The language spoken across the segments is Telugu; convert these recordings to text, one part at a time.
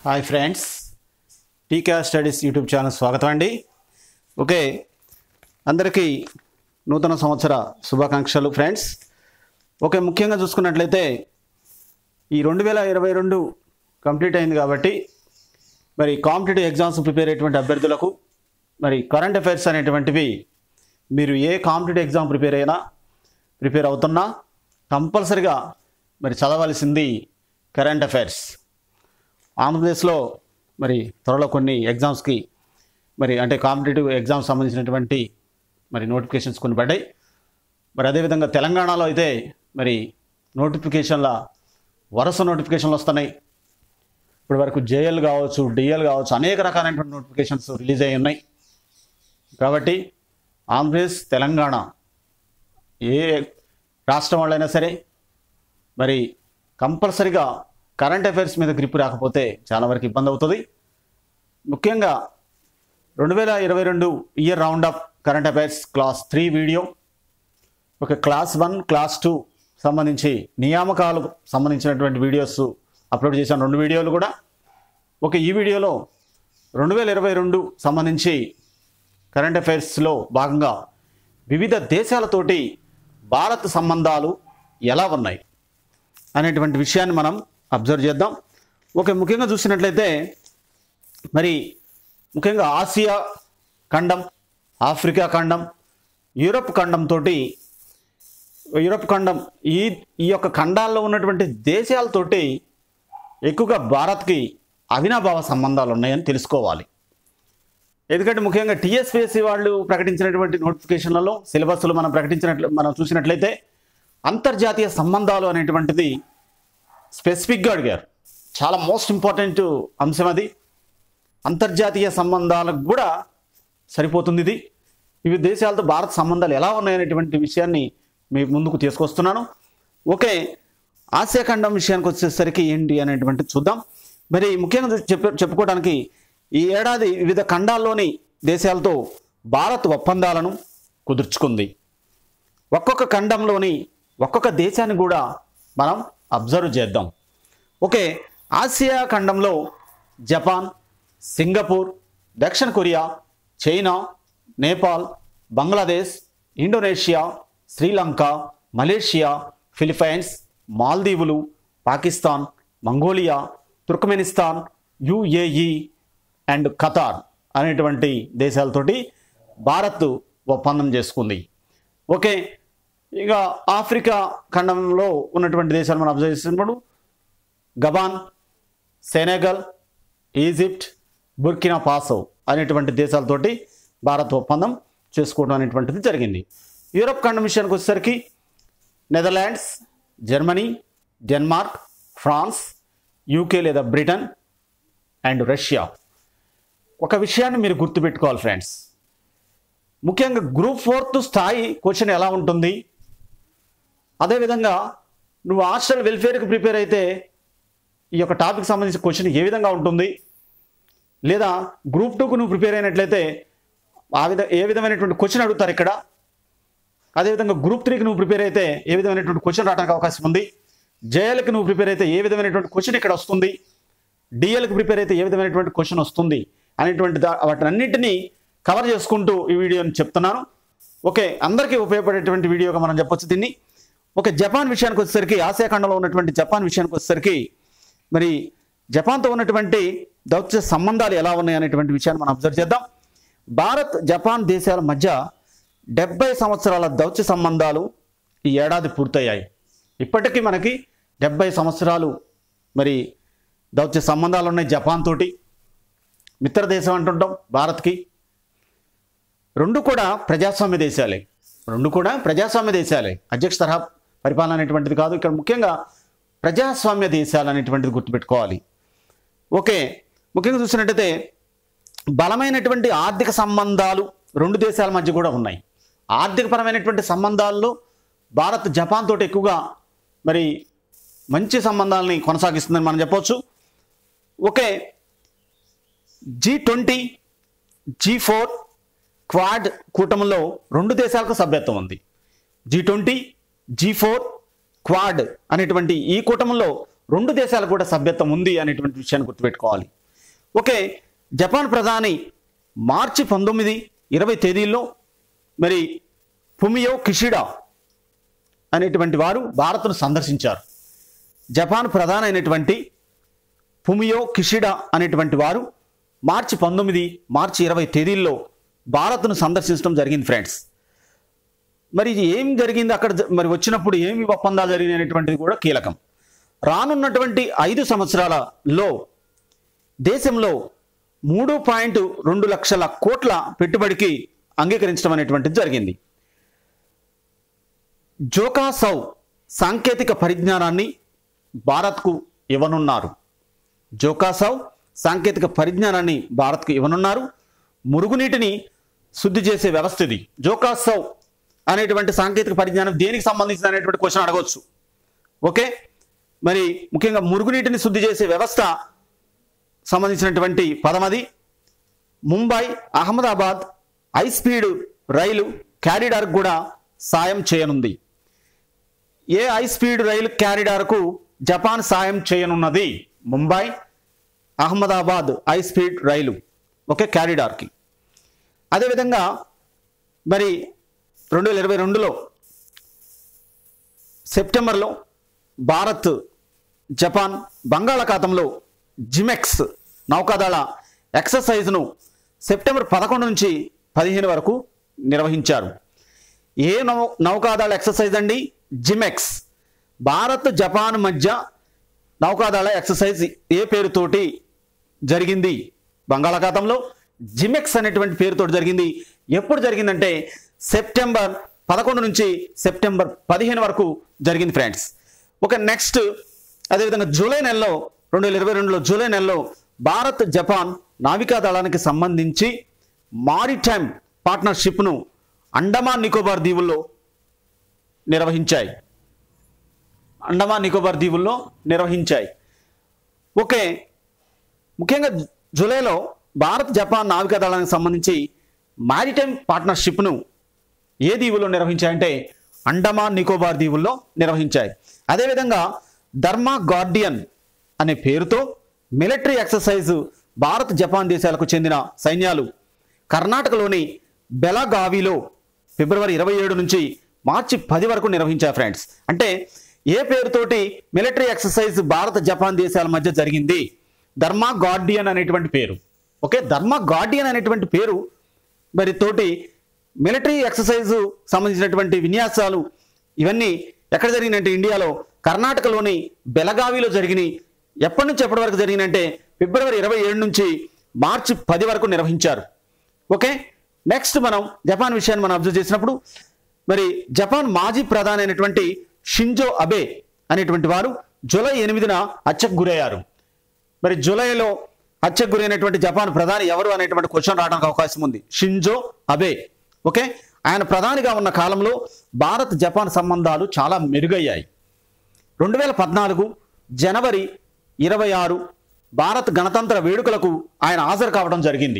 hi friends Teeka studies YouTube channel స్వాగతం అండి ఓకే అందరికీ నూతన సంవత్సర శుభాకాంక్షలు ఫ్రెండ్స్ ఓకే ముఖ్యంగా చూసుకున్నట్లయితే ఈ రెండు వేల ఇరవై రెండు కంప్లీట్ అయింది కాబట్టి మరి కాంపిటేటివ్ ఎగ్జామ్స్ ప్రిపేర్ అయ్యేటువంటి అభ్యర్థులకు మరి కరెంట్ అఫైర్స్ అనేటువంటివి మీరు ఏ కాంపిటేటివ్ ఎగ్జామ్ ప్రిపేర్ అయినా ప్రిపేర్ అవుతున్నా కంపల్సరిగా మరి చదవాల్సింది కరెంట్ అఫైర్స్ ఆంధ్రప్రదేశ్లో మరి త్వరలో కొన్ని ఎగ్జామ్స్కి మరి అంటే కాంపిటేటివ్ ఎగ్జామ్స్ సంబంధించినటువంటి మరి నోటిఫికేషన్స్ కొన్ని పడ్డాయి మరి అదేవిధంగా తెలంగాణలో అయితే మరి నోటిఫికేషన్ల వరుస నోటిఫికేషన్లు వస్తున్నాయి ఇప్పటి వరకు జేఎల్ కావచ్చు డిఎల్ కావచ్చు అనేక రకాలైనటువంటి నోటిఫికేషన్స్ రిలీజ్ అయి ఉన్నాయి కాబట్టి ఆంధ్రప్రదేశ్ తెలంగాణ ఏ రాష్ట్రం వాళ్ళైనా సరే మరి కంపల్సరిగా కరెంట్ అఫైర్స్ మీద గ్రిప్ రాకపోతే చాలా వరకు ఇబ్బంది అవుతుంది ముఖ్యంగా రెండు వేల ఇరవై రెండు year round up current affairs class three video ఒక క్లాస్ వన్ క్లాస్ టూ సంబంధించి నియామకాలకు సంబంధించినటువంటి వీడియోస్ అప్లోడ్ చేశాను రెండు వీడియోలు కూడా ఒక ఈ వీడియోలో రెండు వేల ఇరవై రెండు సంబంధించి కరెంట్ అఫైర్స్లో భాగంగా వివిధ దేశాలతోటి భారత్ సంబంధాలు ఎలా ఉన్నాయి అనేటువంటి విషయాన్ని మనం అబ్జర్వ్ చేద్దాం ఓకే ముఖ్యంగా చూసినట్లయితే మరి ముఖ్యంగా ఆసియా ఖండం ఆఫ్రికా ఖండం యూరప్ ఖండంతో యూరప్ ఖండం ఈ ఈ యొక్క ఖండాల్లో ఉన్నటువంటి దేశాలతోటి ఎక్కువగా భారత్కి అవినాభావ సంబంధాలు ఉన్నాయని తెలుసుకోవాలి ఎందుకంటే ముఖ్యంగా టీఎస్పీఎస్సీ వాళ్ళు ప్రకటించినటువంటి నోటిఫికేషన్లలో సిలబస్లు మనం ప్రకటించినట్లు మనం చూసినట్లయితే అంతర్జాతీయ సంబంధాలు అనేటువంటిది స్పెసిఫిక్గా అడిగారు చాలా మోస్ట్ ఇంపార్టెంట్ అంశం అది అంతర్జాతీయ సంబంధాలకు కూడా సరిపోతుంది ఇది వివిధ దేశాలతో భారత్ సంబంధాలు ఎలా ఉన్నాయనేటువంటి విషయాన్ని మీ ముందుకు తీసుకొస్తున్నాను ఓకే ఆసియా ఖండం విషయానికి వచ్చేసరికి ఏంటి అనేటువంటి చూద్దాం మరి ముఖ్యంగా చెప్ప చెప్పుకోవడానికి ఈ ఏడాది వివిధ ఖండాల్లోని దేశాలతో భారత్ ఒప్పందాలను కుదుర్చుకుంది ఒక్కొక్క ఖండంలోని ఒక్కొక్క దేశాన్ని కూడా మనం అబ్జర్వ్ చేద్దాం ఓకే ఆసియా ఖండంలో జపాన్ సింగపూర్ దక్షిణ Korea China Nepal Bangladesh Indonesia Sri Lanka Malaysia Philippines మాల్దీవులు Pakistan Mongolia Turkmenistan UAE and Qatar అనేటువంటి దేశాలతోటి భారత్ ఒప్పందం చేసుకుంది ఓకే ఇక ఆఫ్రికా ఖండంలో ఉన్నటువంటి దేశాలు మనం అబ్జర్వ్ చేసినప్పుడు Gabon Senegal Egypt Burkina Faso అనేటువంటి దేశాలతోటి భారత్ ఒప్పందం చేసుకోవడం అనేటువంటిది జరిగింది యూరప్ ఖండం విషయానికి వచ్చేసరికి Netherlands Germany Denmark France UK లేదా బ్రిటన్ అండ్ రష్యా ఒక విషయాన్ని మీరు గుర్తుపెట్టుకోవాలి ఫ్రెండ్స్ ముఖ్యంగా గ్రూప్ ఫోర్త్ స్థాయి క్వశ్చన్ ఎలా ఉంటుంది అదేవిధంగా నువ్వు హాస్టల్ వెల్ఫేర్కి ప్రిపేర్ అయితే ఈ యొక్క టాపిక్ సంబంధించిన క్వశ్చన్ ఏ విధంగా ఉంటుంది లేదా గ్రూప్ టూకు నువ్వు ప్రిపేర్ అయినట్లయితే ఆ విధ ఏ విధమైనటువంటి క్వశ్చన్ అడుగుతారు ఇక్కడ అదేవిధంగా గ్రూప్ త్రీకి నువ్వు ప్రిపేర్ అయితే ఏ విధమైనటువంటి క్వశ్చన్ రావడానికి అవకాశం ఉంది జేఎల్కి నువ్వు ప్రిపేర్ అయితే ఏ విధమైనటువంటి క్వశ్చన్ ఇక్కడ వస్తుంది డిఎల్కి ప్రిపేర్ అయితే ఏ విధమైనటువంటి క్వశ్చన్ వస్తుంది అనేటువంటి దా వాటినన్నింటినీ కవర్ చేసుకుంటూ ఈ వీడియోని చెప్తున్నాను ఓకే అందరికీ ఉపయోగపడేటువంటి వీడియోగా మనం చెప్పొచ్చు దీన్ని ఒక జపాన్ విషయానికి వచ్చేసరికి ఆసియా ఖండంలో ఉన్నటువంటి జపాన్ విషయానికి వచ్చేసరికి మరి జపాన్తో ఉన్నటువంటి దౌత్య సంబంధాలు ఎలా ఉన్నాయి అనేటువంటి విషయాన్ని మనం అబ్జర్వ్ చేద్దాం భారత్ జపాన్ దేశాల మధ్య డెబ్బై సంవత్సరాల దౌత్య సంబంధాలు ఈ ఏడాది పూర్తయ్యాయి ఇప్పటికీ మనకి డెబ్బై సంవత్సరాలు మరి దౌత్య సంబంధాలు ఉన్నాయి జపాన్ తోటి మిత్ర దేశం అంటుంటాం భారత్కి రెండు కూడా ప్రజాస్వామ్య దేశాలే రెండు కూడా ప్రజాస్వామ్య దేశాలే అధ్యక్ష తరహా పరిపాలన అనేటువంటిది కాదు ఇక్కడ ముఖ్యంగా ప్రజాస్వామ్య దేశాలు అనేటువంటిది గుర్తుపెట్టుకోవాలి ఓకే ముఖ్యంగా చూసినట్టయితే బలమైనటువంటి ఆర్థిక సంబంధాలు రెండు దేశాల మధ్య కూడా ఉన్నాయి ఆర్థికపరమైనటువంటి సంబంధాల్లో భారత్ జపాన్ తోటి ఎక్కువగా మరి మంచి సంబంధాలని కొనసాగిస్తుందని మనం చెప్పవచ్చు okay G twenty G four Quad కూటమిలో రెండు దేశాలకు సభ్యత్వం ఉంది G twenty G four Quad అనేటువంటి ఈ కూటమిలో రెండు దేశాలకు కూడా సభ్యత్వం ఉంది అనేటువంటి విషయాన్ని గుర్తుపెట్టుకోవాలి ఓకే జపాన్ ప్రధాని మార్చి పంతొమ్మిది ఇరవై తేదీల్లో మరి ఫుమియో కిషిడా అనేటువంటి వారు భారత్ను సందర్శించారు జపాన్ ప్రధాని అయినటువంటి ఫుమియో కిషిడా అనేటువంటి వారు మార్చి పంతొమ్మిది మార్చి ఇరవై తేదీల్లో భారత్ను సందర్శించడం జరిగింది ఫ్రెండ్స్ మరి ఇది ఏం జరిగింది అక్కడ జ- మరి వచ్చినప్పుడు ఏమి ఒప్పందాలు జరిగినాయి అనేటువంటిది కూడా కీలకం రానున్నటువంటి ఐదు సంవత్సరాలలో దేశంలో మూడు పాయింట్ రెండు లక్షల కోట్ల పెట్టుబడికి అంగీకరించడం అనేటువంటిది జరిగింది జోకాసౌ సాంకేతిక పరిజ్ఞానాన్ని భారత్కు ఇవ్వనున్నారు జోకాసౌ సాంకేతిక పరిజ్ఞానాన్ని భారత్కు ఇవ్వనున్నారు మురుగునీటిని శుద్ధి చేసే వ్యవస్థ ఇది జోకాసౌ అనేటువంటి సాంకేతిక పరిజ్ఞానం దేనికి సంబంధించిన అనేటువంటి క్వశ్చన్ అడగవచ్చు ఓకే మరి ముఖ్యంగా మురుగునీటిని శుద్ధి చేసే వ్యవస్థ సంబంధించినటువంటి పదం అది ముంబై అహ్మదాబాద్ హై స్పీడ్ రైలు క్యారిడార్ కూడా సాయం చేయనుంది ఏ హై స్పీడ్ రైలు క్యారిడార్కు జపాన్ సాయం చేయనున్నది ముంబై అహ్మదాబాద్ హై స్పీడ్ రైలు ఓకే క్యారిడార్కి అదేవిధంగా మరి రెండు వేల ఇరవై రెండులో సెప్టెంబర్లో భారత్ జపాన్ బంగాళాఖాతంలో జిమెక్స్ నౌకాదళ ఎక్సర్సైజ్ను సెప్టెంబర్ పదకొండు నుంచి పదిహేను వరకు నిర్వహించారు ఏ నౌ నౌకాదళ ఎక్సర్సైజ్ అండి జిమెక్స్ భారత్ జపాన్ మధ్య నౌకాదళ ఎక్సర్సైజ్ ఏ పేరుతోటి జరిగింది బంగాళాఖాతంలో జిమెక్స్ అనేటువంటి పేరుతో జరిగింది ఎప్పుడు జరిగిందంటే సెప్టెంబర్ పదకొండు నుంచి సెప్టెంబర్ పదిహేను వరకు జరిగింది ఫ్రెండ్స్ ఒక నెక్స్ట్ అదేవిధంగా జూలై నెలలో రెండు వేల ఇరవై రెండులో జూలై నెలలో భారత్ జపాన్ నావికా దళానికి సంబంధించి మారిటైమ్ పార్ట్నర్షిప్ను అండమాన్ నికోబార్ దీవుల్లో నిర్వహించాయి అండమాన్ నికోబార్ దీవుల్లో నిర్వహించాయి ఓకే ముఖ్యంగా జు- జూలైలో భారత్ జపాన్ నావికా దళానికి సంబంధించి మారిటైమ్ పార్ట్నర్షిప్ను ఏ దీవుల్లో నిర్వహించాయంటే అండమాన్ నికోబార్ దీవుల్లో నిర్వహించాయి అదేవిధంగా ధర్మా గార్డియన్ అనే పేరుతో మిలిటరీ ఎక్సర్సైజ్ భారత్ జపాన్ దేశాలకు చెందిన సైన్యాలు కర్ణాటకలోని బెలగావిలో ఫిబ్రవరి ఇరవై ఏడు నుంచి మార్చి పది వరకు నిర్వహించారు ఫ్రెండ్స్ అంటే ఏ పేరుతోటి మిలిటరీ ఎక్సర్సైజ్ భారత జపాన్ దేశాల మధ్య జరిగింది ధర్మా గార్డియన్ అనేటువంటి పేరు ఓకే ధర్మా గార్డియన్ అనేటువంటి పేరు మరి తోటి మిలిటరీ ఎక్సర్సైజ్ సంబంధించినటువంటి విన్యాసాలు ఇవన్నీ ఎక్కడ జరిగినంటే ఇండియాలో కర్ణాటకలోని బెలగావిలో జరిగినాయి ఎప్పటి నుంచి ఎప్పటి వరకు జరిగినంటే ఫిబ్రవరి ఇరవై ఏడు నుంచి మార్చి పది వరకు నిర్వహించారు ఓకే నెక్స్ట్ మనం జపాన్ విషయాన్ని మనం అబ్జర్వ్ చేసినప్పుడు మరి జపాన్ మాజీ ప్రధాని అయినటువంటి షింజో అబే అనేటువంటి వారు జూలై ఎనిమిదిన హత్యకు గురయ్యారు మరి జూలైలో హత్యకు గురైనటువంటి జపాన్ ప్రధాని ఎవరు అనేటువంటి క్వశ్చన్ రావడానికి అవకాశం ఉంది షింజో అబే ఓకే ఆయన ప్రధానిగా ఉన్న కాలంలో భారత్ జపాన్ సంబంధాలు చాలా మెరుగయ్యాయి రెండు వేల పద్నాలుగు జనవరి ఇరవై ఆరు భారత్ గణతంత్ర వేడుకలకు ఆయన హాజరు కావడం జరిగింది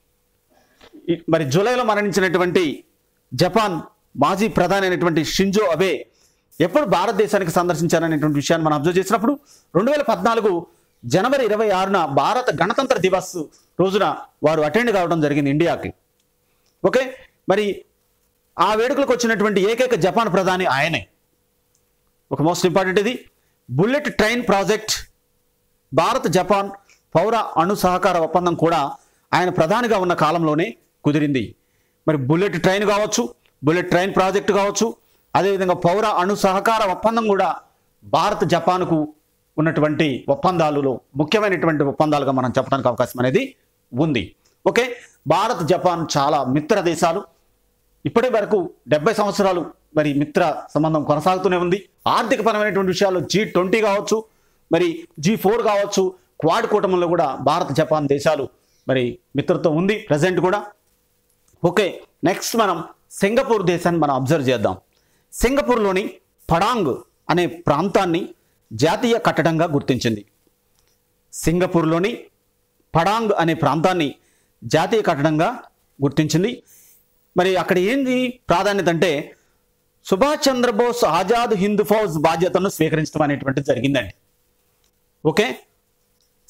ఈ- మరి జూలైలో మరణించినటువంటి జపాన్ మాజీ ప్రధాని అయినటువంటి షింజో అబే ఎప్పుడు భారతదేశానికి సందర్శించారనేటువంటి విషయాన్ని మనం అబ్జర్వ్ చేసినప్పుడు రెండు వేల పద్నాలుగు జనవరి ఇరవై ఆరున భారత గణతంత్ర దివస్ రోజున వారు అటెండ్ కావడం జరిగింది ఇండియాకి ఓకే మరి ఆ వేడుకలకు వచ్చినటువంటి ఏకైక జపాన్ ప్రధాని ఆయనే ఒక మోస్ట్ ఇంపార్టెంట్ ఇది bullet train project Bharat Japan పౌర అణు సహకార ఒప్పందం కూడా ఆయన ప్రధానిగా ఉన్న కాలంలోనే కుదిరింది మరి బుల్లెట్ ట్రైన్ కావచ్చు బుల్లెట్ ట్రైన్ ప్రాజెక్టు కావచ్చు అదేవిధంగా పౌర అణు సహకార ఒప్పందం కూడా భారత్ జపాన్కు ఉన్నటువంటి ఒప్పందాలలో ముఖ్యమైనటువంటి ఒప్పందాలుగా మనం చెప్పడానికి అవకాశం అనేది ఉంది ఓకే భారత్ జపాన్ చాలా మిత్ర దేశాలు ఇప్పటి వరకు డెబ్బై సంవత్సరాలు మరి మిత్ర సంబంధం కొనసాగుతూనే ఉంది ఆర్థికపరమైనటువంటి విషయాల్లో జీ ట్వంటీ కావచ్చు మరి జీ ఫోర్ కావచ్చు క్వాడ్ కూటమిలో కూడా భారత్ జపాన్ దేశాలు మరి మిత్రత్వం ఉంది ప్రజెంట్ కూడా ఓకే నెక్స్ట్ మనం సింగపూర్ దేశాన్ని మనం అబ్జర్వ్ చేద్దాం సింగపూర్లోని పడాంగ్ అనే ప్రాంతాన్ని జాతీయ కట్టడంగా గుర్తించింది సింగపూర్లోని పడాంగ్ అనే ప్రాంతాన్ని జాతీయ కట్టడంగా గుర్తించింది మరి అక్కడ ఏంది ప్రాధాన్యత అంటే సుభాష్ చంద్రబోస్ ఆజాద్ హింద్ ఫౌజ్ బాధ్యతను స్వీకరించడం అనేటువంటిది జరిగిందండి ఓకే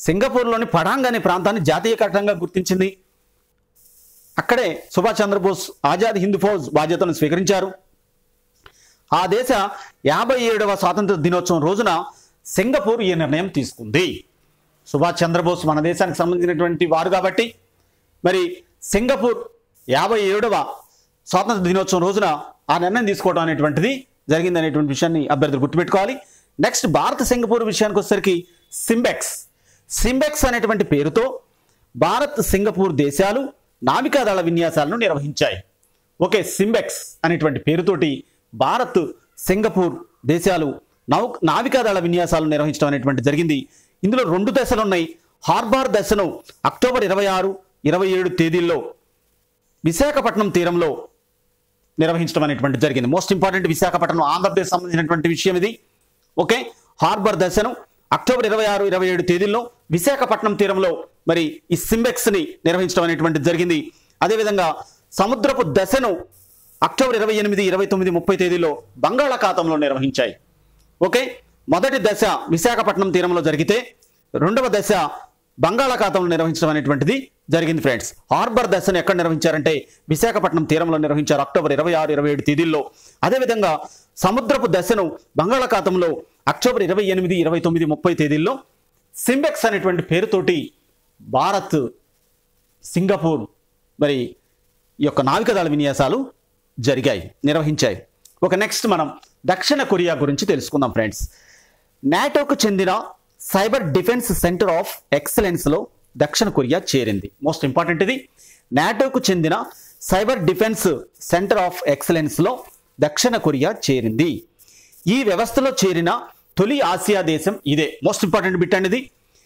సింగపూర్లోని పడాంగ్ అనే ప్రాంతాన్ని జాతీయ ఘట్టంగా గుర్తించింది అక్కడే సుభాష్ చంద్రబోస్ ఆజాద్ హింద్ ఫౌజ్ బాధ్యతలను స్వీకరించారు ఆ దేశ యాభై ఏడవ స్వాతంత్ర దినోత్సవం రోజున సింగపూర్ ఈ నిర్ణయం తీసుకుంది సుభాష్ చంద్రబోస్ మన దేశానికి సంబంధించినటువంటి వారు కాబట్టి మరి సింగపూర్ యాభై ఏడవ స్వాతంత్ర దినోత్సవం రోజున ఆ నిర్ణయం తీసుకోవడం అనేటువంటిది జరిగింది అనేటువంటి విషయాన్ని అభ్యర్థులు గుర్తుపెట్టుకోవాలి నెక్స్ట్ భారత సింగపూర్ విషయానికి వచ్చేసరికి సింబెక్స్ సింబెక్స్ అనేటువంటి పేరుతో భారత్ సింగపూర్ దేశాలు నావికాదళ విన్యాసాలను నిర్వహించాయి ఓకే సింబెక్స్ అనేటువంటి పేరుతోటి భారత్ సింగపూర్ దేశాలు నౌ నావికాదళ విన్యాసాలు నిర్వహించడం అనేటువంటి జరిగింది ఇందులో రెండు దశలు ఉన్నాయి హార్బార్ దశను అక్టోబర్ ఇరవై ఆరు ఇరవై ఏడు తేదీల్లో విశాఖపట్నం తీరంలో నిర్వహించడం అనేటువంటి జరిగింది మోస్ట్ ఇంపార్టెంట్ విశాఖపట్నం ఆంధ్రప్రదేశ్ సంబంధించినటువంటి విషయం ఇది ఓకే హార్బర్ దశను అక్టోబర్ ఇరవై ఆరు ఇరవై ఏడు తేదీల్లో విశాఖపట్నం తీరంలో మరి ఈ సింబెక్స్ ని నిర్వహించడం అనేటువంటిది జరిగింది అదేవిధంగా సముద్రపు దశను అక్టోబర్ ఇరవై ఎనిమిది ఇరవై తొమ్మిది ముప్పై తేదీలో బంగాళాఖాతంలో నిర్వహించాయి ఓకే మొదటి దశ విశాఖపట్నం తీరంలో జరిగితే రెండవ దశ బంగాళాఖాతంలో నిర్వహించడం అనేటువంటిది జరిగింది ఫ్రెండ్స్ హార్బర్ దశను ఎక్కడ నిర్వహించారంటే విశాఖపట్నం తీరంలో నిర్వహించారు అక్టోబర్ ఇరవై ఆరు ఇరవై ఏడు తేదీల్లో అదేవిధంగా సముద్రపు దశను బంగాళాఖాతంలో అక్టోబర్ ఇరవై ఎనిమిది ఇరవై తొమ్మిది ముప్పై తేదీల్లో సింబెక్స్ అనేటువంటి పేరుతోటి భారత్ సింగపూర్ మరి ఈ యొక్క నావికదళ విన్యాసాలు జరిగాయి నిర్వహించాయి ఒక నెక్స్ట్ మనం దక్షిణ కొరియా గురించి తెలుసుకుందాం ఫ్రెండ్స్ నాటోకు చెందిన సైబర్ డిఫెన్స్ సెంటర్ ఆఫ్ ఎక్సలెన్స్లో దక్షిణ కొరియా చేరింది మోస్ట్ ఇంపార్టెంట్ ఇది నాటోకు చెందిన సైబర్ డిఫెన్స్ సెంటర్ ఆఫ్ ఎక్సలెన్స్లో దక్షిణ కొరియా చేరింది ఈ వ్యవస్థలో చేరిన తొలి ఆసియా దేశం ఇదే మోస్ట్ ఇంపార్టెంట్ బిట్ అనేది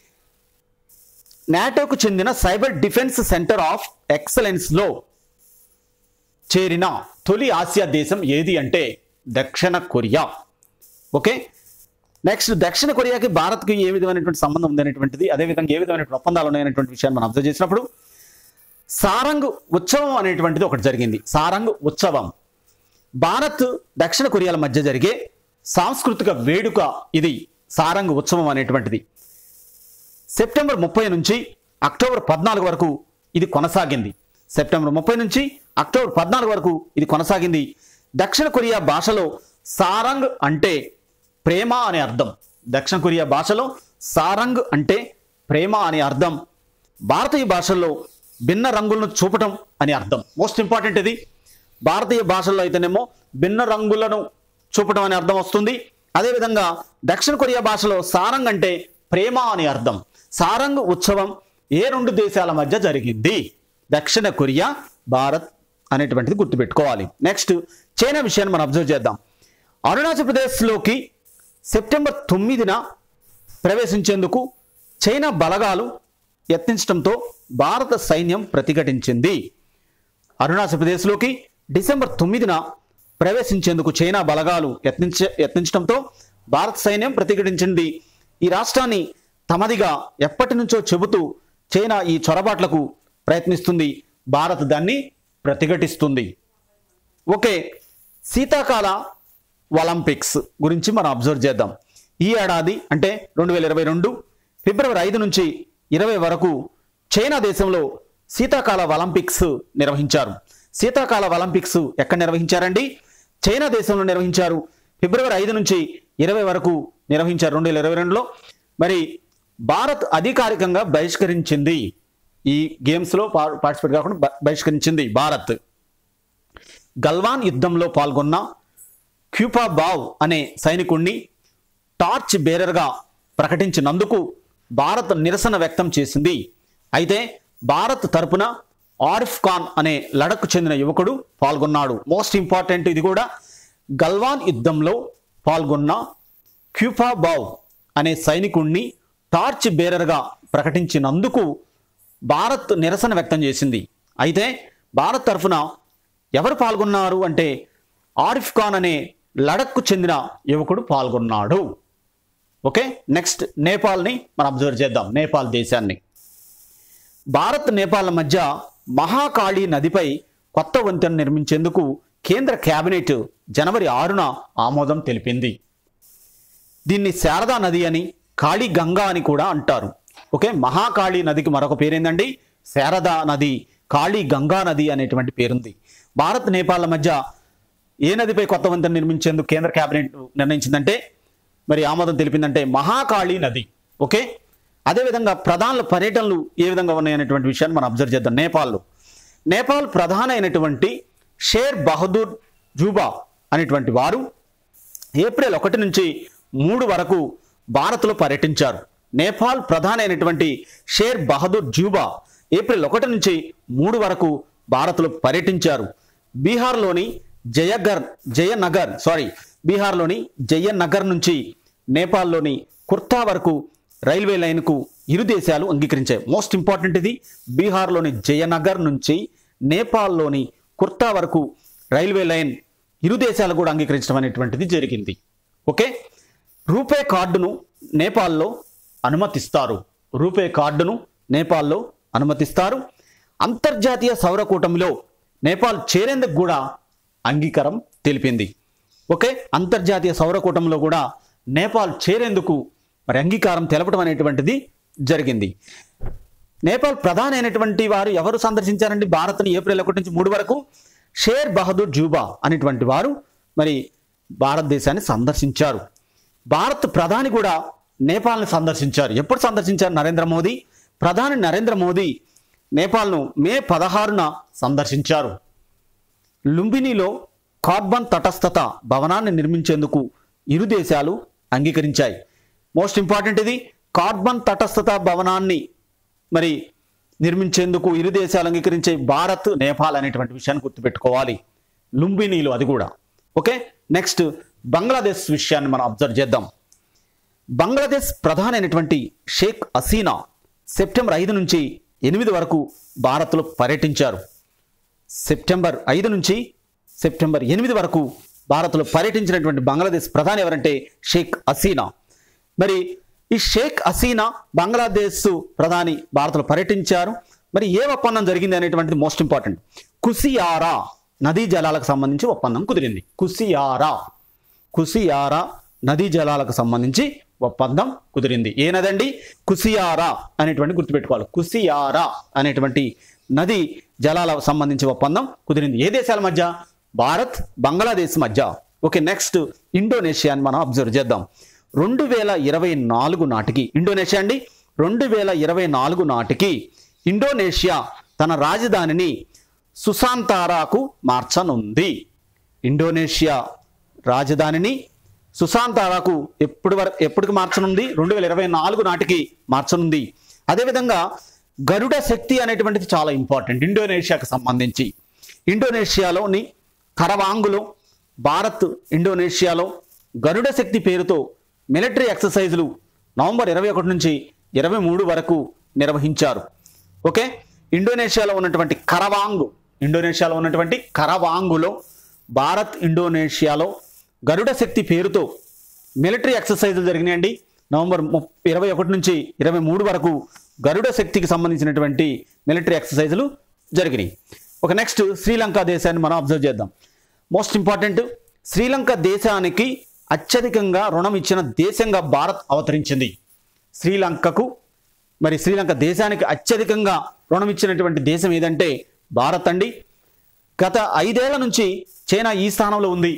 నాటోకు చెందిన సైబర్ డిఫెన్స్ సెంటర్ ఆఫ్ ఎక్సలెన్స్లో చేరిన తొలి ఆసియా దేశం ఏది అంటే దక్షిణ కొరియా ఓకే నెక్స్ట్ దక్షిణ కొరియాకి భారత్కి ఏ విధమైనటువంటి సంబంధం ఉందనేటువంటిది అదేవిధంగా ఏ విధమైనటువంటి ఒప్పందాలు ఉన్నాయనేటువంటి విషయాన్ని మనం అబ్జర్వ్ చేసినప్పుడు సారంగ్ ఉత్సవం అనేటువంటిది ఒకటి జరిగింది సారంగ్ ఉత్సవం భారత్ దక్షిణ కొరియాల మధ్య జరిగే సాంస్కృతిక వేడుక ఇది సారంగ్ ఉత్సవం అనేటువంటిది సెప్టెంబర్ ముప్పై నుంచి అక్టోబర్ పద్నాలుగు వరకు ఇది కొనసాగింది సెప్టెంబర్ ముప్పై నుంచి అక్టోబర్ పద్నాలుగు వరకు ఇది కొనసాగింది దక్షిణ కొరియా భాషలో సారంగ్ అంటే ప్రేమ అనే అర్థం దక్షిణ కొరియా భాషలో సారంగ్ అంటే ప్రేమ అనే అర్థం భారతీయ భాషల్లో భిన్న రంగులను చూపటం అని అర్థం మోస్ట్ ఇంపార్టెంట్ ఇది భారతీయ భాషల్లో అయితేనేమో భిన్న రంగులను చూపటం అనే అర్థం వస్తుంది అదేవిధంగా దక్షిణ కొరియా భాషలో సారంగ్ అంటే ప్రేమ అనే అర్థం సారంగ్ ఉత్సవం ఏ రెండు దేశాల మధ్య జరిగింది దక్షిణ కొరియా భారత్ అనేటువంటిది గుర్తుపెట్టుకోవాలి నెక్స్ట్ చైనా విషయాన్ని మనం అబ్జర్వ్ చేద్దాం అరుణాచల్ ప్రదేశ్లోకి సెప్టెంబర్ తొమ్మిదిన ప్రవేశించేందుకు చైనా బలగాలు యత్నించడంతో భారత సైన్యం ప్రతిఘటించింది అరుణాచల్ ప్రదేశ్లోకి డిసెంబర్ తొమ్మిదిన ప్రవేశించేందుకు చైనా బలగాలు యత్నించ యత్నించడంతో భారత సైన్యం ప్రతిఘటించింది ఈ రాష్ట్రాన్ని తమదిగా ఎప్పటి నుంచో చెబుతూ చైనా ఈ చొరబాట్లకు ప్రయత్నిస్తుంది భారత్ దాన్ని ప్రతిఘటిస్తుంది ఓకే శీతాకాల ఒలింపిక్స్ గురించి మనం అబ్జర్వ్ చేద్దాం ఈ ఏడాది అంటే రెండు వేల ఇరవై రెండు ఫిబ్రవరి ఐదు నుంచి ఇరవై వరకు చైనా దేశంలో శీతాకాల ఒలింపిక్స్ నిర్వహించారు శీతాకాల ఒలింపిక్స్ ఎక్కడ నిర్వహించారండి చైనా దేశంలో నిర్వహించారు ఫిబ్రవరి ఐదు నుంచి ఇరవై వరకు నిర్వహించారు రెండు వేల ఇరవై రెండులో మరి భారత్ అధికారికంగా బహిష్కరించింది ఈ గేమ్స్లో పార్టిసిపేట్ కాకుండా బ- బహిష్కరించింది భారత్ గల్వాన్ యుద్ధంలో పాల్గొన్న క్యూపా బావ్ అనే సైనికుణ్ణి టార్చ్ బేరర్గా ప్రకటించినందుకు భారత్ నిరసన వ్యక్తం చేసింది అయితే భారత్ తరపున ఆరిఫ్ ఖాన్ అనే లడక్ చెందిన యువకుడు పాల్గొన్నాడు మోస్ట్ ఇంపార్టెంట్ ఇది కూడా గల్వాన్ యుద్ధంలో పాల్గొన్న క్యూపా బావ్ అనే సైనికుణ్ణి టార్చ్ బేరర్గా ప్రకటించినందుకు భారత్ నిరసన వ్యక్తం చేసింది అయితే భారత్ తరఫున ఎవరు పాల్గొన్నారు అంటే ఆరిఫ్ ఖాన్ అనే లడక్కు చెందిన యువకుడు పాల్గొన్నాడు ఓకే నెక్స్ట్ నేపాల్ని మనం అబ్జర్వ్ చేద్దాం నేపాల్ దేశాన్ని భారత్ నేపాల్ మధ్య మహాకాళి నదిపై కొత్త వంతెన నిర్మించేందుకు కేంద్ర కేబినెట్ జనవరి ఆరున ఆమోదం తెలిపింది దీన్ని శారదా నది అని కాళీ గంగా అని కూడా అంటారు ఓకే మహాకాళి నదికి మరొక పేరేందండి శారదా నది కాళీ గంగా నది అనేటువంటి పేరుంది భారత్ నేపాల్ మధ్య ఏ నదిపై కొత్త వంతెన నిర్మించేందుకు కేంద్ర కేబినెట్ నిర్ణయించిందంటే మరి ఆమోదం తెలిపిందంటే మహాకాళి నది ఓకే అదేవిధంగా ప్రధానుల పర్యటనలు ఏ విధంగా ఉన్నాయనేటువంటి విషయాన్ని మనం అబ్జర్వ్ చేద్దాం నేపాల్లో నేపాల్ ప్రధాన అయినటువంటి షేర్ బహదూర్ జూబా అనేటువంటి వారు ఏప్రిల్ ఒకటి నుంచి మూడు వరకు భారత్లో పర్యటించారు నేపాల్ ప్రధాని అయినటువంటి షేర్ బహదూర్ జూబా ఏప్రిల్ ఒకటి నుంచి మూడు వరకు భారత్లో పర్యటించారు బీహార్లోని జయగర్ జయనగర్ సారీ బీహార్లోని జయనగర్ నుంచి నేపాల్లోని కుర్తా వరకు రైల్వే లైన్కు ఇరు దేశాలు అంగీకరించాయి మోస్ట్ ఇంపార్టెంట్ ఇది బీహార్లోని జయనగర్ నుంచి నేపాల్లోని కుర్తా వరకు రైల్వే లైన్ ఇరు దేశాలు కూడా అంగీకరించడం అనేటువంటిది జరిగింది ఓకే రూపే కార్డును నేపాల్లో అనుమతిస్తారు రూపే కార్డును నేపాల్లో అనుమతిస్తారు అంతర్జాతీయ సౌర కూటమిలో నేపాల్ చేరేందుకు కూడా అంగీకారం తెలిపింది ఓకే అంతర్జాతీయ సౌర కూటమిలో కూడా నేపాల్ చేరేందుకు మరి అంగీకారం తెలపడం అనేటువంటిది జరిగింది నేపాల్ ప్రధాని అయినటువంటి వారు ఎవరు సందర్శించారండి భారత్ని ఏప్రిల్ ఒకటి నుంచి మూడు వరకు షేర్ బహదూర్ జూబా అనేటువంటి వారు మరి భారతదేశాన్ని సందర్శించారు భారత్ ప్రధాని కూడా నేపాల్ని సందర్శించారు ఎప్పుడు సందర్శించారు నరేంద్ర మోదీ ప్రధాని నరేంద్ర మోదీ నేపాల్ను మే పదహారున సందర్శించారు లుంబినిలో కార్బన్ తటస్థత భవనాన్ని నిర్మించేందుకు ఇరు దేశాలు అంగీకరించాయి మోస్ట్ ఇంపార్టెంట్ ఇది కార్బన్ తటస్థత భవనాన్ని మరి నిర్మించేందుకు ఇరు దేశాలు అంగీకరించే భారత్ నేపాల్ అనేటువంటి విషయాన్ని గుర్తుపెట్టుకోవాలి లుంబినీలో అది కూడా ఓకే నెక్స్ట్ బంగ్లాదేశ్ విషయాన్ని మనం అబ్జర్వ్ చేద్దాం బంగ్లాదేశ్ ప్రధాని అయినటువంటి షేక్ హసీనా సెప్టెంబర్ ఐదు నుంచి ఎనిమిది వరకు భారత్లో పర్యటించారు సెప్టెంబర్ ఐదు నుంచి సెప్టెంబర్ ఎనిమిది వరకు భారత్లో పర్యటించినటువంటి బంగ్లాదేశ్ ప్రధాని ఎవరంటే షేక్ హసీనా మరి ఈ షేక్ హసీనా బంగ్లాదేశ్ ప్రధాని భారత్లో పర్యటించారు మరి ఏ ఒప్పందం జరిగింది అనేటువంటిది మోస్ట్ ఇంపార్టెంట్ కుసియారా నదీ జలాలకు సంబంధించి ఒప్పందం కుదిరింది కుసియారా కుసియారా నదీ జలాలకు సంబంధించి ఒప్పందం కుదిరింది ఏ నది అండి కుసియారా అనేటువంటి గుర్తుపెట్టుకోవాలి కుసియారా అనేటువంటి నది జలాలకు సంబంధించి ఒప్పందం కుదిరింది ఏ దేశాల మధ్య భారత్ బంగ్లాదేశ్ మధ్య ఓకే నెక్స్ట్ ఇండోనేషియాని మనం అబ్జర్వ్ చేద్దాం రెండు వేల ఇరవై నాలుగు నాటికి ఇండోనేషియా అండి రెండు వేల ఇరవై నాలుగు నాటికి ఇండోనేషియా తన రాజధానిని సుశాంతారాకు మార్చనుంది ఇండోనేషియా రాజధానిని సుశాంతారాకు ఎప్పుడు వరకు ఎప్పటికి మార్చనుంది రెండు వేల ఇరవై నాలుగు నాటికి మార్చనుంది అదేవిధంగా గరుడ శక్తి అనేటువంటిది చాలా ఇంపార్టెంట్ ఇండోనేషియాకు సంబంధించి ఇండోనేషియాలోని కరవాంగులో భారత్ ఇండోనేషియాలో గరుడ శక్తి పేరుతో మిలిటరీ ఎక్సర్సైజులు నవంబర్ ఇరవై ఒకటి నుంచి ఇరవై మూడు వరకు నిర్వహించారు ఓకే ఇండోనేషియాలో ఉన్నటువంటి కరవాంగ్ ఇండోనేషియాలో ఉన్నటువంటి కరవాంగులో భారత్ ఇండోనేషియాలో గరుడ శక్తి పేరుతో మిలిటరీ ఎక్సర్సైజులు జరిగినాయండి నవంబర్ ముప్ ఇరవై ఒకటి నుంచి ఇరవై మూడు వరకు గరుడ శక్తికి సంబంధించినటువంటి మిలిటరీ ఎక్సర్సైజులు జరిగినాయి ఒక నెక్స్ట్ శ్రీలంక దేశాన్ని మనం అబ్జర్వ్ చేద్దాం మోస్ట్ ఇంపార్టెంట్ శ్రీలంక దేశానికి అత్యధికంగా రుణం ఇచ్చిన దేశంగా భారత్ అవతరించింది శ్రీలంకకు మరి శ్రీలంక దేశానికి అత్యధికంగా రుణం ఇచ్చినటువంటి దేశం ఏదంటే భారత్ అండి గత ఐదేళ్ల నుంచి చైనా ఈ స్థానంలో ఉంది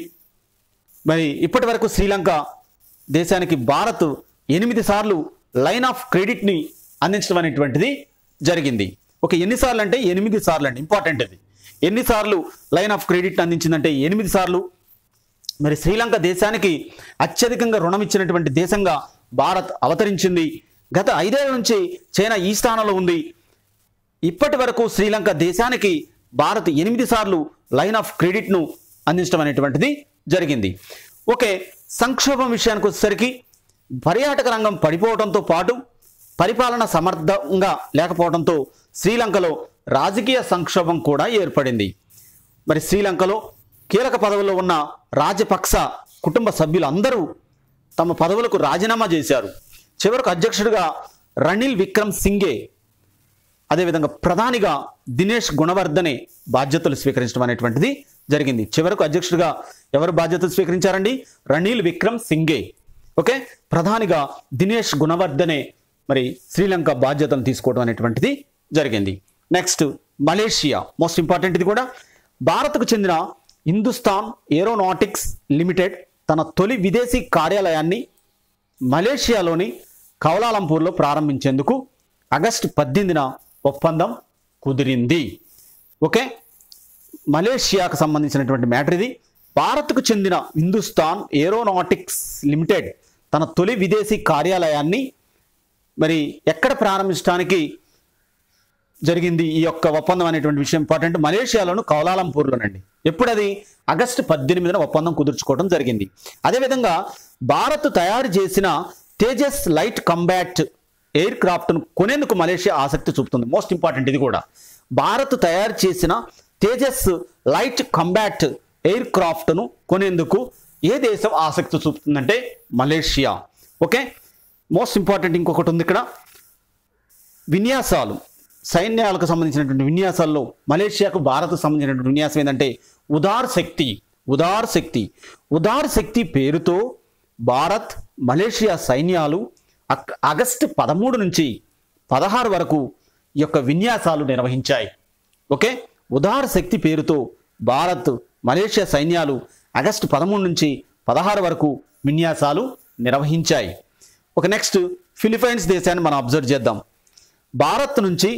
మరి ఇప్పటి వరకు శ్రీలంక దేశానికి భారత్ ఎనిమిది సార్లు లైన్ ఆఫ్ క్రెడిట్ని అందించడం అనేటువంటిది జరిగింది ఒక ఎన్నిసార్లు అంటే ఎనిమిది సార్లు అండి ఇంపార్టెంట్ ఇది ఎన్నిసార్లు లైన్ ఆఫ్ క్రెడిట్ అందించిందంటే ఎనిమిది సార్లు మరి శ్రీలంక దేశానికి అత్యధికంగా రుణం ఇచ్చినటువంటి దేశంగా భారత్ అవతరించింది గత ఐదేళ్ల నుంచి చైనా ఈ స్థానంలో ఉంది ఇప్పటి వరకు శ్రీలంక దేశానికి భారత్ ఎనిమిది సార్లు లైన్ ఆఫ్ క్రెడిట్ను అందించడం అనేటువంటిది జరిగింది ఓకే సంక్షోభం విషయానికి వచ్చేసరికి పర్యాటక రంగం పడిపోవడంతో పాటు పరిపాలన సమర్థంగా లేకపోవడంతో శ్రీలంకలో రాజకీయ సంక్షోభం కూడా ఏర్పడింది మరి శ్రీలంకలో కీలక పదవుల్లో ఉన్న రాజపక్స కుటుంబ సభ్యులందరూ తమ పదవులకు రాజీనామా చేశారు చివరకు అధ్యక్షుడిగా రనిల్ విక్రమ్ సింగే అదేవిధంగా ప్రధానిగా దినేష్ గుణవర్ధనే బాధ్యతలు స్వీకరించడం అనేటువంటిది జరిగింది చివరకు అధ్యక్షుడిగా ఎవరు బాధ్యతలు స్వీకరించారండి రణీల్ విక్రమ్ సింగే ఓకే ప్రధానిగా దినేష్ గుణవర్ధనే మరి శ్రీలంక బాధ్యతను తీసుకోవడం అనేటువంటిది జరిగింది నెక్స్ట్ మలేషియా మోస్ట్ ఇంపార్టెంట్ ఇది కూడా భారత్కు చెందిన హిందుస్థాన్ ఏరోనాటిక్స్ లిమిటెడ్ తన తొలి విదేశీ కార్యాలయాన్ని మలేషియాలోని కౌలాలంపూర్లో ప్రారంభించేందుకు ఆగస్టు పద్దెనిమిదిన ఒప్పందం కుదిరింది ఓకే మలేషియాకు సంబంధించినటువంటి మ్యాటర్ ఇది భారత్కు చెందిన హిందుస్థాన్ ఏరోనాటిక్స్ లిమిటెడ్ తన తొలి విదేశీ కార్యాలయాన్ని మరి ఎక్కడ ప్రారంభించడానికి జరిగింది ఈ యొక్క ఒప్పందం అనేటువంటి విషయం ఇంపార్టెంట్ మలేషియాలోను కౌలాలంపూర్లోనండి ఎప్పుడు అది ఆగస్టు పద్దెనిమిదిన ఒప్పందం కుదుర్చుకోవడం జరిగింది అదేవిధంగా భారత్ తయారు చేసిన తేజస్ లైట్ కంబాట్ ఎయిర్ క్రాఫ్ట్ను కొనేందుకు మలేషియా ఆసక్తి చూపుతుంది మోస్ట్ ఇంపార్టెంట్ ఇది కూడా భారత్ తయారు చేసిన తేజస్ లైట్ కంబాట్ ఎయిర్ క్రాఫ్ట్ను కొనేందుకు ఏ దేశం ఆసక్తి చూపుతుందంటే మలేషియా ఓకే మోస్ట్ ఇంపార్టెంట్ ఇంకొకటి ఉంది ఇక్కడ విన్యాసాలు సైన్యాలకు సంబంధించినటువంటి విన్యాసాల్లో మలేషియాకు భారత్కు సంబంధించినటువంటి విన్యాసం ఏంటంటే ఉదార్ శక్తి ఉదార్ శక్తి ఉదార్ శక్తి పేరుతో భారత్ మలేషియా సైన్యాలు అక్- ఆగస్టు పదమూడు నుంచి పదహారు వరకు ఈ యొక్క విన్యాసాలు నిర్వహించాయి ఓకే ఉదార శక్తి పేరుతో భారత్ మలేషియా సైన్యాలు ఆగస్టు పదమూడు నుంచి పదహారు వరకు విన్యాసాలు నిర్వహించాయి ఒక నెక్స్ట్ ఫిలిపైన్స్ దేశాన్ని మనం అబ్జర్వ్ చేద్దాం భారత్ నుంచి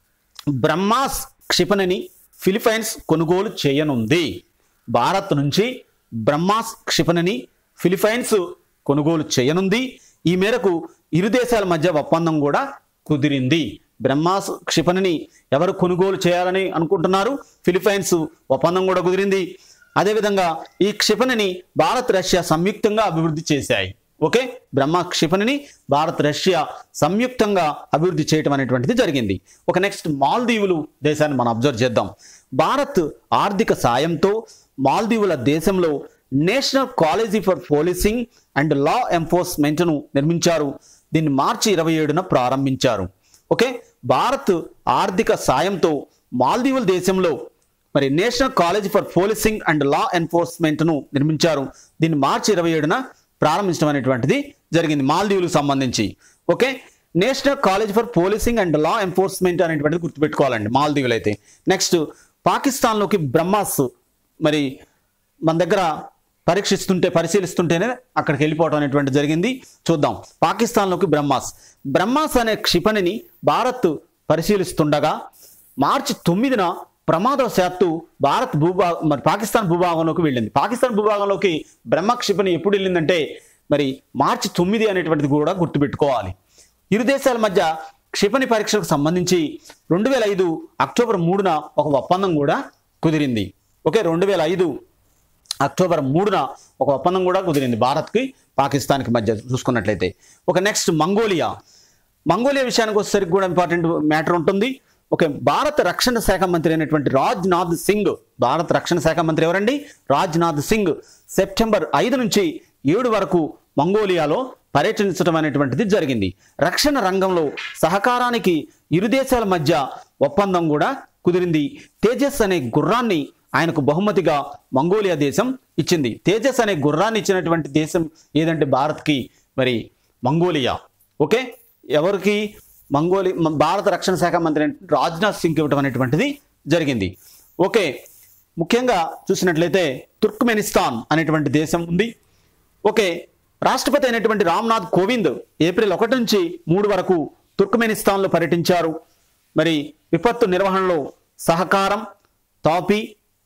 బ్రహ్మాస్ క్షిపణిని ఫిలిపైన్స్ కొనుగోలు చేయనుంది భారత్ నుంచి బ్రహ్మాస్ క్షిపణిని ఫిలిపైన్స్ కొనుగోలు చేయనుంది ఈ మేరకు ఇరు దేశాల మధ్య ఒప్పందం కూడా కుదిరింది బ్రహ్మాస్ క్షిపణిని ఎవరు కొనుగోలు చేయాలని అనుకుంటున్నారు ఫిలిపైన్స్ ఒప్పందం కూడా కుదిరింది అదేవిధంగా ఈ క్షిపణిని భారత్ రష్యా సంయుక్తంగా అభివృద్ధి చేశాయి ఓకే బ్రహ్మ క్షిపణిని భారత్ రష్యా సంయుక్తంగా అభివృద్ధి చేయటం అనేటువంటిది జరిగింది ఒక నెక్స్ట్ మాల్దీవులు దేశాన్ని మనం అబ్జర్వ్ చేద్దాం భారత్ ఆర్థిక సాయంతో మాల్దీవుల దేశంలో national college for policing and law ఎంఫోర్స్మెంట్ను నిర్మించారు దీన్ని మార్చి ఇరవై ఏడున ప్రారంభించారు ఓకే భారత్ ఆర్థిక సాయంతో మాల్దీవుల దేశంలో మరి national college for policing and law ఎన్ఫోర్స్మెంట్ను నిర్మించారు దీన్ని మార్చి ఇరవై ఏడున ప్రారంభించడం అనేటువంటిది జరిగింది మాల్దీవులకు సంబంధించి okay national college for policing and law enforcement అనేటువంటిది గుర్తుపెట్టుకోవాలండి మాల్దీవులు అయితే నెక్స్ట్ పాకిస్తాన్లోకి బ్రహ్మాస్ మరి మన దగ్గర పరీక్షిస్తుంటే పరిశీలిస్తుంటేనే అక్కడికి వెళ్ళిపోవడం అనేటువంటి జరిగింది చూద్దాం పాకిస్తాన్లోకి బ్రహ్మాస్ బ్రహ్మాస్ అనే క్షిపణిని భారత్ పరిశీలిస్తుండగా మార్చి తొమ్మిదిన ప్రమాదవశాత్తు భారత్ భూభా మరి పాకిస్తాన్ భూభాగంలోకి వెళ్ళింది పాకిస్తాన్ భూభాగంలోకి బ్రహ్మ క్షిపణి ఎప్పుడు వెళ్ళిందంటే మరి మార్చి తొమ్మిది అనేటువంటిది కూడా గుర్తుపెట్టుకోవాలి ఇరు దేశాల మధ్య క్షిపణి పరీక్షలకు సంబంధించి రెండు వేల ఐదు అక్టోబర్ మూడున ఒక ఒప్పందం కూడా కుదిరింది ఓకే రెండు వేల ఐదు అక్టోబర్ మూడున ఒక ఒప్పందం కూడా కుదిరింది భారత్కి పాకిస్తాన్కి మధ్య చూసుకున్నట్లయితే ఒక నెక్స్ట్ మంగోలియా మంగోలియా విషయానికి వచ్చేసరికి కూడా ఇంపార్టెంట్ మ్యాటర్ ఉంటుంది ఓకే భారత రక్షణ శాఖ మంత్రి అయినటువంటి రాజ్నాథ్ సింగ్ భారత రక్షణ శాఖ మంత్రి ఎవరండి రాజ్నాథ్ సింగ్ సెప్టెంబర్ ఐదు నుంచి ఏడు వరకు మంగోలియాలో పర్యటించడం అనేటువంటిది జరిగింది రక్షణ రంగంలో సహకారానికి ఇరు దేశాల మధ్య ఒప్పందం కూడా కుదిరింది తేజస్ అనే గుర్రాన్ని ఆయనకు బహుమతిగా మంగోలియా దేశం ఇచ్చింది తేజస్ అనే గుర్రాన్ని ఇచ్చినటువంటి దేశం ఏదంటే భారత్కి మరి మంగోలియా ఓకే ఎవరికి మంగోలి మ- భారత రక్షణ శాఖ మంత్రి అయినటువంటి రాజ్నాథ్ సింగ్ ఇవ్వటం అనేటువంటిది జరిగింది ఓకే ముఖ్యంగా చూసినట్లయితే తుర్క్మెనిస్తాన్ అనేటువంటి దేశం ఉంది ఓకే రాష్ట్రపతి అయినటువంటి రామ్నాథ్ కోవింద్ ఏప్రిల్ ఒకటి నుంచి మూడు వరకు తుర్క్మెనిస్తాన్లో పర్యటించారు మరి విపత్తు నిర్వహణలో సహకారం తాపీ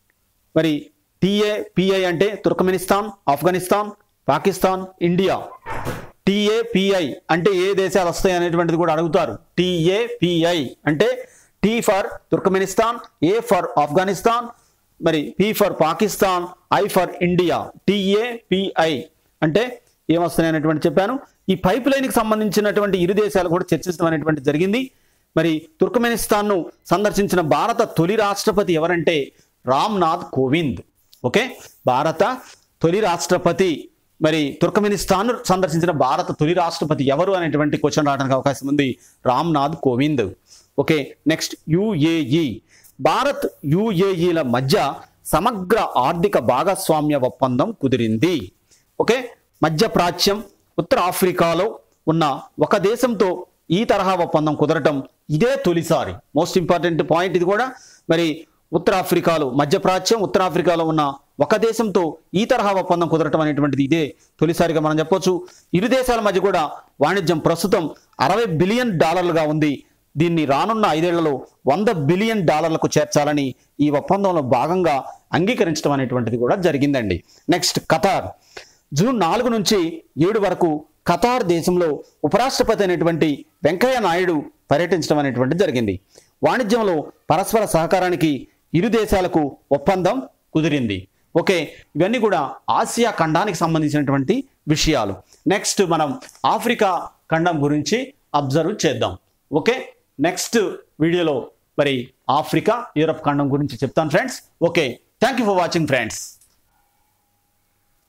మరి టీఏ పిఐ అంటే Turkmenistan Afghanistan Pakistan India T A P I అంటే ఏ దేశాలు వస్తాయి అనేటువంటిది కూడా అడుగుతారు టీఏపిఐ అంటే T for Turkmenistan A for Afghanistan మరి P for Pakistan I for India T A P I అంటే ఏమొస్తాయి అనేటువంటి చెప్పాను ఈ పైప్ లైన్కి సంబంధించినటువంటి ఇరు దేశాలు కూడా చర్చించడం అనేటువంటి జరిగింది మరి తుర్కమెనిస్తాన్ను సందర్శించిన భారత తొలి రాష్ట్రపతి ఎవరంటే రామ్నాథ్ కోవింద్ ఓకే భారత తొలి రాష్ట్రపతి మరి తుర్కమెనిస్తాన్ సందర్శించిన భారత తొలి రాష్ట్రపతి ఎవరు అనేటువంటి క్వశ్చన్ రావడానికి అవకాశం ఉంది Ramnath Kovind okay next UAE Bharat యుఏఈల మధ్య సమగ్ర ఆర్థిక భాగస్వామ్య ఒప్పందం కుదిరింది ఓకే మధ్య ప్రాచ్యం ఉత్తర ఆఫ్రికాలో ఉన్న ఒక దేశంతో ఈ తరహా ఒప్పందం కుదరటం ఇదే తొలిసారి మోస్ట్ ఇంపార్టెంట్ పాయింట్ ఇది కూడా మరి ఉత్తరాఫ్రికాలో మధ్యప్రాచ్యం ఉత్తరాఫ్రికాలో ఉన్న ఒక దేశంతో ఈ తరహా ఒప్పందం కుదరటం అనేటువంటిది ఇదే తొలిసారిగా మనం చెప్పొచ్చు ఇరు దేశాల మధ్య కూడా వాణిజ్యం ప్రస్తుతం అరవై బిలియన్ డాలర్లుగా ఉంది దీన్ని రానున్న ఐదేళ్లలో వంద బిలియన్ డాలర్లకు చేర్చాలని ఈ ఒప్పందంలో భాగంగా అంగీకరించడం అనేటువంటిది కూడా జరిగిందండి నెక్స్ట్ ఖతార్ జూన్ నాలుగు నుంచి ఏడు వరకు ఖతార్ దేశంలో ఉపరాష్ట్రపతి అయినటువంటి వెంకయ్య నాయుడు పర్యటించడం అనేటువంటిది జరిగింది వాణిజ్యంలో పరస్పర సహకారానికి ఇరు దేశాలకు ఒప్పందం కుదిరింది ఓకే ఇవన్నీ కూడా ఆసియా ఖండానికి సంబంధించినటువంటి విషయాలు నెక్స్ట్ మనం ఆఫ్రికా ఖండం గురించి అబ్జర్వ్ చేద్దాం ఓకే నెక్స్ట్ వీడియోలో మరి ఆఫ్రికా యూరప్ ఖండం గురించి చెప్తాను friends okay thank you for watching friends